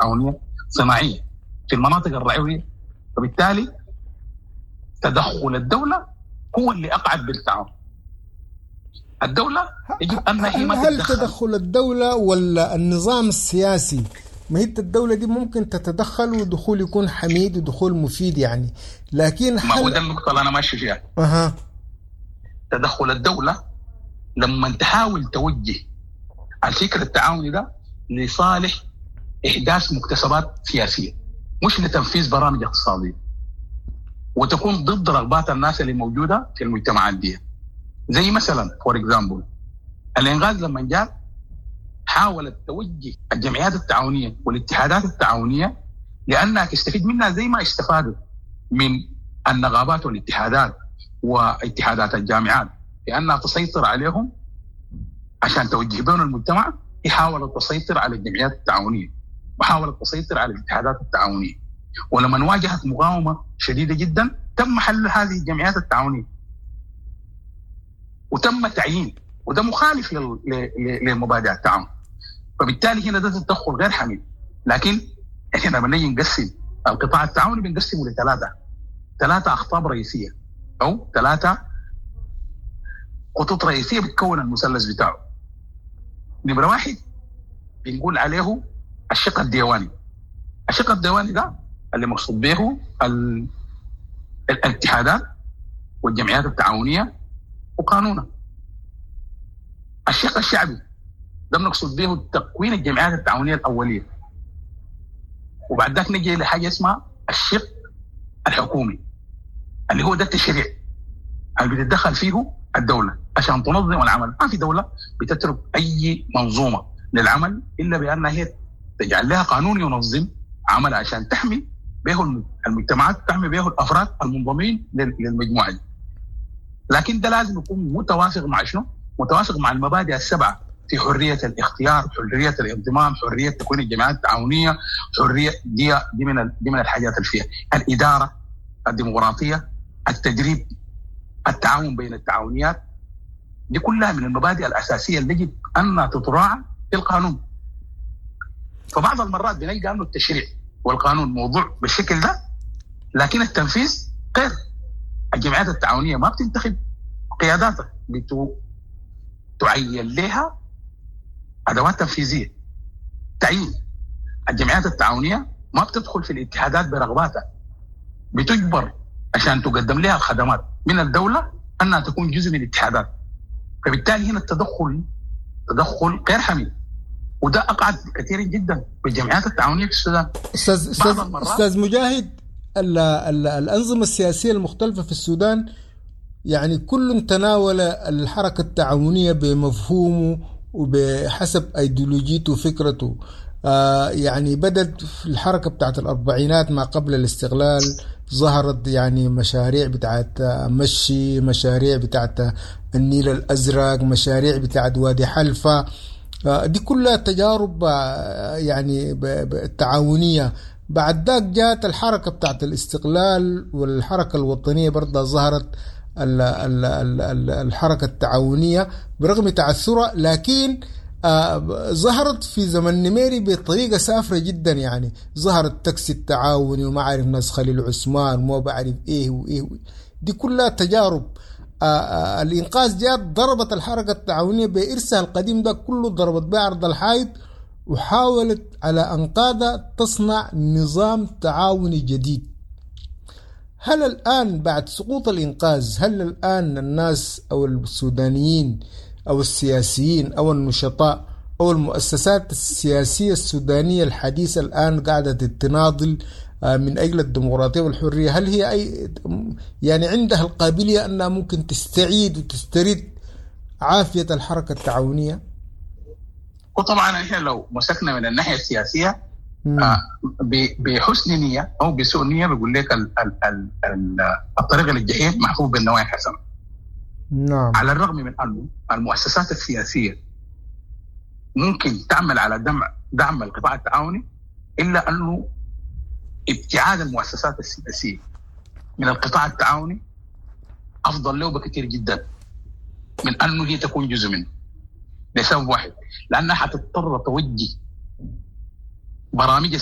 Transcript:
التعاونيه صناعيه في المناطق الرعويه وبالتالي تدخل الدوله هو اللي اقعد بالتعاون الدوله يجب ان هي ما هل تدخل الدوله ولا النظام السياسي ما هي الدولة دي ممكن تتدخل ودخول يكون حميد ودخول مفيد يعني لكن ما هو ده النقطة اللي أنا ماشي فيها أها تدخل الدولة لما تحاول توجه الفكر التعاوني ده لصالح إحداث مكتسبات سياسية مش لتنفيذ برامج اقتصادية وتكون ضد رغبات الناس اللي موجودة في المجتمعات دي زي مثلا فور اكزامبل الإنغاز لما جاء حاولت توجه الجمعيات التعاونيه والاتحادات التعاونيه لانها تستفيد منها زي ما استفادوا من النقابات والاتحادات واتحادات الجامعات لانها تسيطر عليهم عشان توجه بين المجتمع هي حاولت تسيطر على الجمعيات التعاونيه وحاولت تسيطر على الاتحادات التعاونيه ولما واجهت مقاومه شديده جدا تم حل هذه الجمعيات التعاونيه وتم تعيين وده مخالف لمبادئ التعاون فبالتالي هنا ده تدخل غير حميد لكن احنا لما نيجي نقسم القطاع التعاوني بنقسمه لثلاثه ثلاثه اخطاب رئيسيه او ثلاثه خطوط رئيسيه بتكون المثلث بتاعه نمره واحد بنقول عليه الشق الديواني الشق الديواني ده اللي مقصود به الاتحادات والجمعيات التعاونيه وقانونها الشق الشعبي ده بنقصد به تكوين الجمعيات التعاونيه الاوليه وبعد ذاك نجي لحاجه اسمها الشق الحكومي اللي هو ده التشريع اللي بتتدخل فيه الدوله عشان تنظم العمل ما في دوله بتترك اي منظومه للعمل الا بانها هي تجعل لها قانون ينظم عمل عشان تحمي به المجتمعات تحمي به الافراد المنضمين للمجموعه دي لكن ده لازم يكون متوافق مع شنو؟ متوافق مع المبادئ السبعه في حريه الاختيار، حريه الانضمام، حريه تكوين الجمعيات التعاونيه، حريه دي دي من دي من الحاجات اللي فيها، الاداره الديمقراطيه، التدريب، التعاون بين التعاونيات دي كلها من المبادئ الاساسيه اللي يجب ان تتراعى في القانون. فبعض المرات بنلقى انه التشريع والقانون موضوع بالشكل ده لكن التنفيذ غير الجمعيات التعاونيه ما بتنتخب قياداتها بتو تعين لها ادوات تنفيذيه تعيين الجمعيات التعاونيه ما بتدخل في الاتحادات برغباتها بتجبر عشان تقدم لها الخدمات من الدوله انها تكون جزء من الاتحادات فبالتالي هنا التدخل تدخل غير حميد وده اقعد كثيرا جدا في الجمعيات التعاونيه في السودان استاذ استاذ استاذ مجاهد ال ال الانظمه السياسيه المختلفه في السودان يعني كل تناول الحركه التعاونيه بمفهومه وبحسب ايديولوجيته وفكرته آه يعني بدت في الحركه بتاعت الاربعينات ما قبل الاستقلال ظهرت يعني مشاريع بتاعت مشي مشاريع بتاعت النيل الازرق مشاريع بتاعت وادي حلفه آه دي كلها تجارب آه يعني تعاونيه بعد ذاك جاءت الحركه بتاعت الاستقلال والحركه الوطنيه برضه ظهرت الحركة التعاونية برغم تعثرها لكن آه ظهرت في زمن نميري بطريقة سافرة جدا يعني ظهر التاكسي التعاوني وما عارف ناس خليل عثمان وما بعرف ايه وايه دي كلها تجارب آه آه الانقاذ جات ضربت الحركة التعاونية بإرسها القديم ده كله ضربت بعرض الحائط وحاولت على أنقاذها تصنع نظام تعاوني جديد هل الآن بعد سقوط الإنقاذ هل الآن الناس أو السودانيين أو السياسيين أو النشطاء أو المؤسسات السياسية السودانية الحديثة الآن قاعدة تناضل من أجل الديمقراطية والحرية هل هي أي يعني عندها القابلية أنها ممكن تستعيد وتسترد عافية الحركة التعاونية؟ وطبعا احنا لو مسكنا من الناحيه السياسيه آه بحسن نيه او بسوء نيه بقول لك ال ال ال ال الطريق للجحيم محفوظ بالنوايا الحسنه. نعم على الرغم من انه المؤسسات السياسيه ممكن تعمل على دعم دعم القطاع التعاوني الا انه ابتعاد المؤسسات السياسيه من القطاع التعاوني افضل له بكثير جدا من انه هي تكون جزء منه لسبب واحد لانها حتضطر توجه برامج